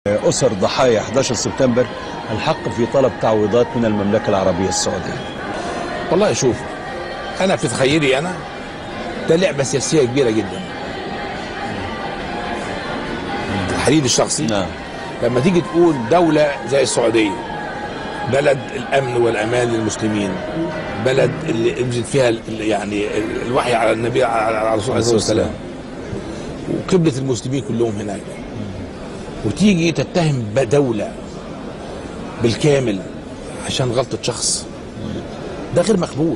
أسر ضحايا 11 سبتمبر الحق في طلب تعويضات من المملكة العربية السعودية والله شوف انا في تخيلي انا ده لعبه سياسيه كبيره جدا تحليل الشخصي نعم لما تيجي تقول دوله زي السعوديه بلد الامن والامان للمسلمين بلد اللي انزل فيها ال- ال- يعني ال- الوحي على النبي على على الرسول عليه الصلاه والسلام وقبله المسلمين كلهم هناك وتيجي تتهم دوله بالكامل عشان غلطه شخص ده غير مقبول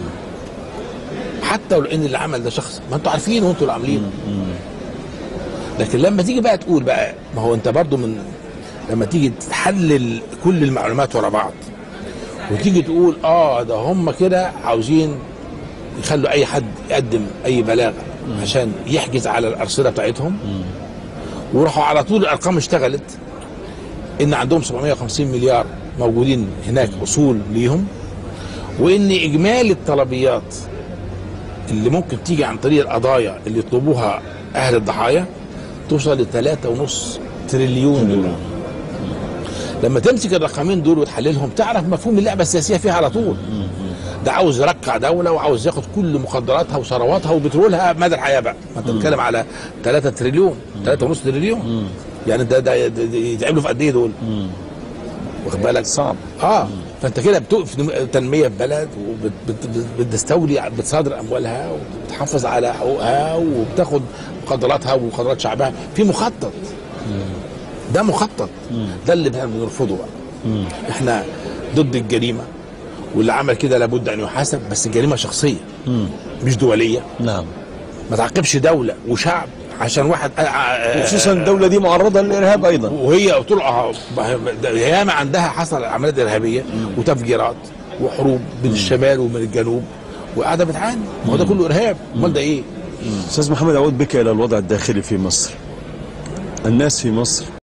حتى لو ان اللي عمل ده شخص ما انتوا عارفين وانتوا اللي عاملينه لكن لما تيجي بقى تقول بقى ما هو انت برضو من لما تيجي تحلل كل المعلومات ورا بعض وتيجي تقول اه ده هم كده عاوزين يخلوا اي حد يقدم اي بلاغ عشان يحجز على الارصده بتاعتهم وراحوا على طول الارقام اشتغلت ان عندهم 750 مليار موجودين هناك اصول ليهم وان اجمالي الطلبيات اللي ممكن تيجي عن طريق القضايا اللي يطلبوها اهل الضحايا توصل ل 3.5 تريليون دولار لما تمسك الرقمين دول وتحللهم تعرف مفهوم اللعبه السياسيه فيها على طول ده عاوز يرقع دوله وعاوز ياخد كل مخدراتها وثرواتها وبترولها مدى الحياه بقى ما انت بتتكلم على 3 تريليون 3.5 تريليون يعني ده ده ده- ده يتعملوا في قد ايه دول واخد بالك صعب اه فانت كده بتوقف نم- تنميه في بلد وبتستولي بتصادر اموالها وبتحافظ على حقوقها وبتاخد مقدراتها ومقدرات شعبها في مخطط ده مخطط ده اللي احنا بنرفضه بقى احنا ضد الجريمه واللي عمل كده لابد ان يحاسب بس الجريمه شخصيه مش دوليه نعم ما تعاقبش دوله وشعب عشان واحد آه، آه، خصوصا الدولة دي معرضة للإرهاب أيضا وهي قلت له اه ياما عندها حصل عمليات ارهابيه وتفجيرات وحروب بين الشمال وبين الجنوب وقاعده بتعاني ما هو ده كله ارهاب امال ده ايه؟ أستاذ محمد أعود بك إلى الوضع الداخلي في مصر الناس في مصر